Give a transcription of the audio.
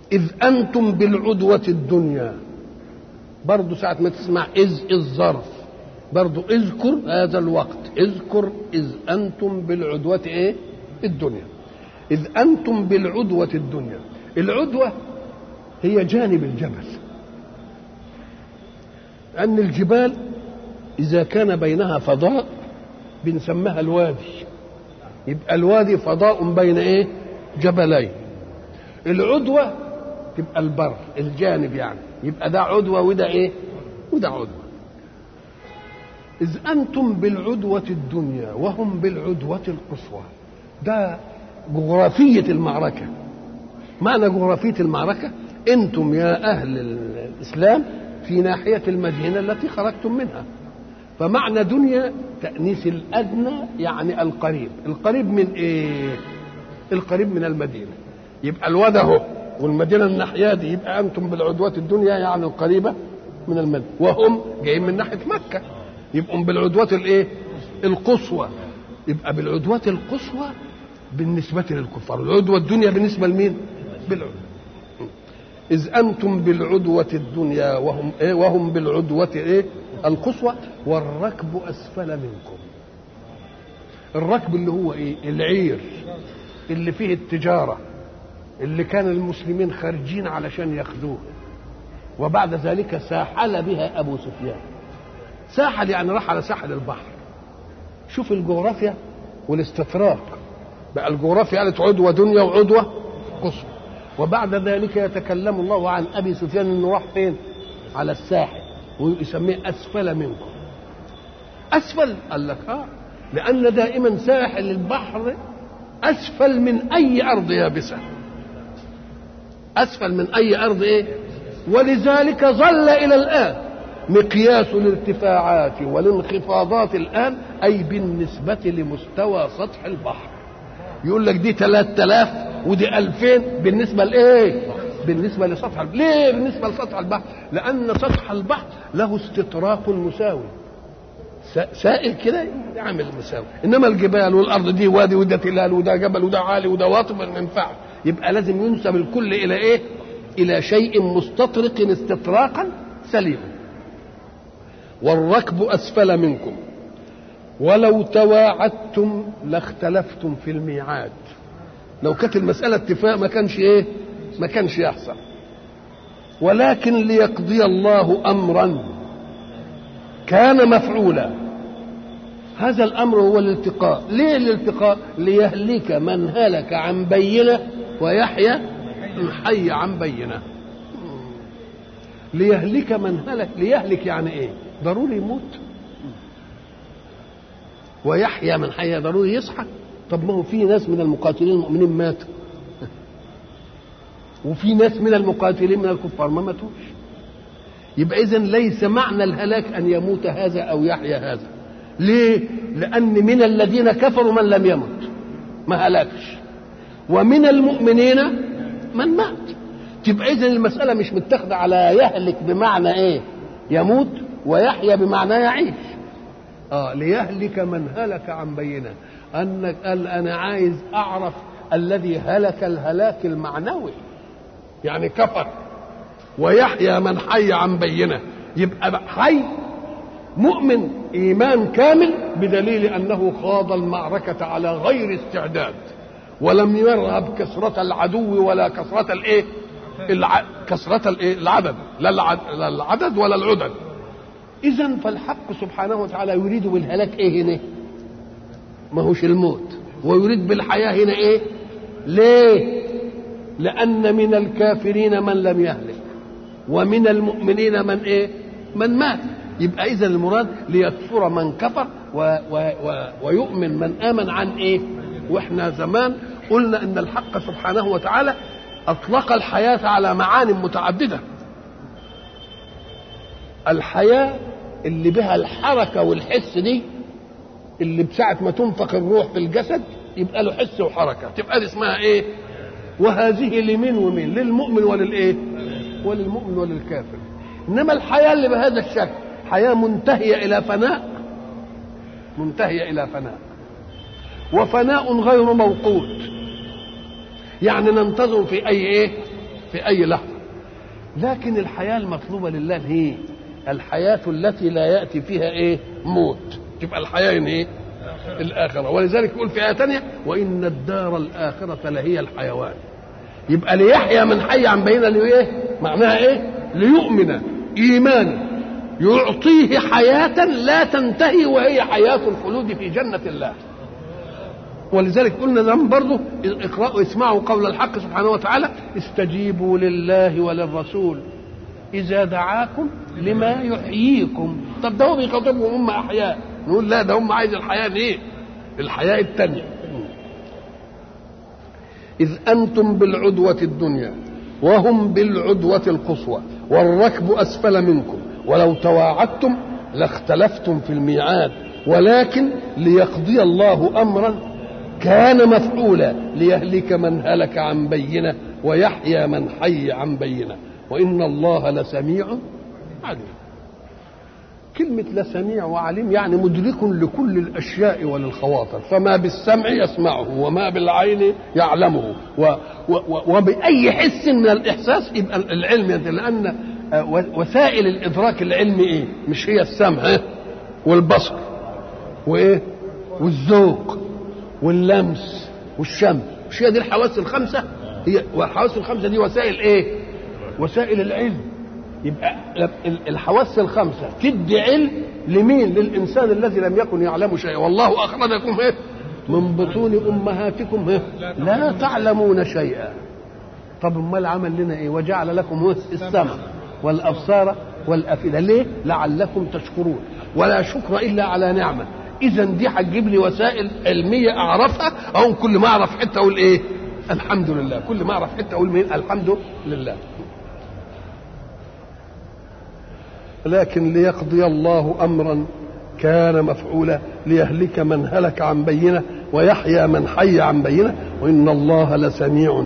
إذ أنتم بالعدوة الدنيا برضو ساعة ما تسمع إذ الظرف برضو اذكر هذا الوقت اذكر إذ أنتم بالعدوة إيه الدنيا إذ أنتم بالعدوة الدنيا العدوة هي جانب الجبل أن الجبال إذا كان بينها فضاء بنسميها الوادي يبقى الوادي فضاء بين إيه جبلين العدوة تبقى البر الجانب يعني يبقى ده عدوة وده إيه وده عدوة إذ أنتم بالعدوة الدنيا وهم بالعدوة القصوى ده جغرافية المعركة معنى جغرافية المعركة أنتم يا أهل الإسلام في ناحية المدينة التي خرجتم منها فمعنى دنيا تأنيس الأدنى يعني القريب القريب من إيه القريب من المدينة يبقى الواد اهو والمدينة الناحية دي يبقى أنتم بالعدوة الدنيا يعني القريبة من المدينة وهم جايين من ناحية مكة يبقوا بالعدوة الإيه القصوى يبقى بالعدوة القصوى بالنسبة للكفار العدوة الدنيا بالنسبة لمين بالعدوة إذ أنتم بالعدوة الدنيا وهم إيه وهم بالعدوة إيه القصوى والركب أسفل منكم الركب اللي هو إيه العير اللي فيه التجارة اللي كان المسلمين خارجين علشان ياخذوه وبعد ذلك ساحل بها أبو سفيان ساحل يعني راح على ساحل البحر شوف الجغرافيا والاستطراق بقى الجغرافيا قالت عدوة دنيا وعدوة قصوى وبعد ذلك يتكلم الله عن ابي سفيان انه راح فين؟ على الساحل ويسميه اسفل منكم. اسفل قال لك اه لان دائما ساحل البحر اسفل من اي ارض يابسه. اسفل من اي ارض ايه؟ ولذلك ظل الى الان مقياس الارتفاعات والانخفاضات الان اي بالنسبه لمستوى سطح البحر. يقول لك دي 3000 ودي 2000 بالنسبه لايه؟ بالنسبه لسطح البحر، ليه بالنسبه لسطح البحر؟ لان سطح البحر له استطراق مساوي. سائل كده يعمل مساوي، انما الجبال والارض دي وادي وده تلال وده جبل وده عالي وده واطي ما ينفعش، يبقى لازم ينسب الكل الى ايه؟ الى شيء مستطرق استطراقا سليما. والركب اسفل منكم ولو تواعدتم لاختلفتم في الميعاد لو كانت المسألة اتفاق ما كانش ايه ما كانش يحصل ولكن ليقضي الله أمرا كان مفعولا هذا الأمر هو الالتقاء ليه الالتقاء ليهلك من هلك عن بينة ويحيى من حي عن بينة ليهلك من هلك ليهلك يعني ايه ضروري يموت ويحيى من حي ضروري يصحى طب ما هو في ناس من المقاتلين المؤمنين ماتوا وفي ناس من المقاتلين من الكفار ما ماتوش يبقى اذا ليس معنى الهلاك ان يموت هذا او يحيى هذا ليه لان من الذين كفروا من لم يمت ما هلكش ومن المؤمنين من مات تبقى اذا المساله مش متاخده على يهلك بمعنى ايه يموت ويحيى بمعنى يعيش اه ليهلك من هلك عن بينه انك قال انا عايز اعرف الذي هلك الهلاك المعنوي يعني كفر ويحيى من حي عن بينه يبقى حي مؤمن ايمان كامل بدليل انه خاض المعركه على غير استعداد ولم يرهب كثرة العدو ولا كثرة الايه؟ الع... كثرة الايه؟ العدد لا العدد ولا العدد إذا فالحق سبحانه وتعالى يريد بالهلاك إيه هنا؟ ما هوش الموت ويريد بالحياة هنا إيه؟ ليه؟ لأن من الكافرين من لم يهلك ومن المؤمنين من إيه؟ من مات يبقى إذا المراد ليكفر من كفر و و و ويؤمن من آمن عن إيه؟ وإحنا زمان قلنا إن الحق سبحانه وتعالى أطلق الحياة على معان متعددة الحياة اللي بها الحركة والحس دي اللي بساعة ما تنفخ الروح في الجسد يبقى له حس وحركة تبقى دي اسمها ايه وهذه لمين ومين للمؤمن وللايه وللمؤمن وللكافر انما الحياة اللي بهذا الشكل حياة منتهية الى فناء منتهية الى فناء وفناء غير موقوت يعني ننتظر في اي ايه في اي لحظه لكن الحياه المطلوبه لله هي الحياه التي لا ياتي فيها ايه موت تبقى الحياه ايه الاخره ولذلك يقول في ايه ثانيه وان الدار الاخره لهي الحيوان يبقى ليحيى من حي عن بينه ليه معناها ايه ليؤمن ايمانا يعطيه حياة لا تنتهي وهي حياة الخلود في جنة الله ولذلك قلنا زمان برضه اقرأوا اسمعوا قول الحق سبحانه وتعالى استجيبوا لله وللرسول إذا دعاكم لما يحييكم طب ده هو بيخاطبهم هم أحياء نقول لا ده هم عايز الحياة ايه الحياة التانية إذ أنتم بالعدوة الدنيا وهم بالعدوة القصوى والركب أسفل منكم ولو تواعدتم لاختلفتم في الميعاد ولكن ليقضي الله امرا كان مفعولا ليهلك من هلك عن بينه ويحيى من حي عن بينه وان الله لسميع عليم كلمة لسميع وعليم يعني مدرك لكل الأشياء وللخواطر فما بالسمع يسمعه وما بالعين يعلمه و و و وبأي حس من الإحساس يبقى العلم لأن وسائل الادراك العلمي ايه مش هي السمع والبصر وايه والذوق واللمس والشم مش هي دي الحواس الخمسه هي والحواس الخمسه دي وسائل ايه وسائل العلم يبقى الحواس الخمسه تدي علم لمين للانسان الذي لم يكن يعلم شيئا والله اخرجكم ايه من بطون امهاتكم ايه لا تعلمون شيئا طب امال عمل لنا ايه وجعل لكم السمع والابصار والافئده ليه لعلكم تشكرون ولا شكر الا على نعمه اذا دي هتجيب لي وسائل علميه اعرفها او كل ما اعرف حته اقول ايه الحمد لله كل ما اعرف حته اقول مين الحمد لله لكن ليقضي الله امرا كان مفعولا ليهلك من هلك عن بينه ويحيى من حي عن بينه وان الله لسميع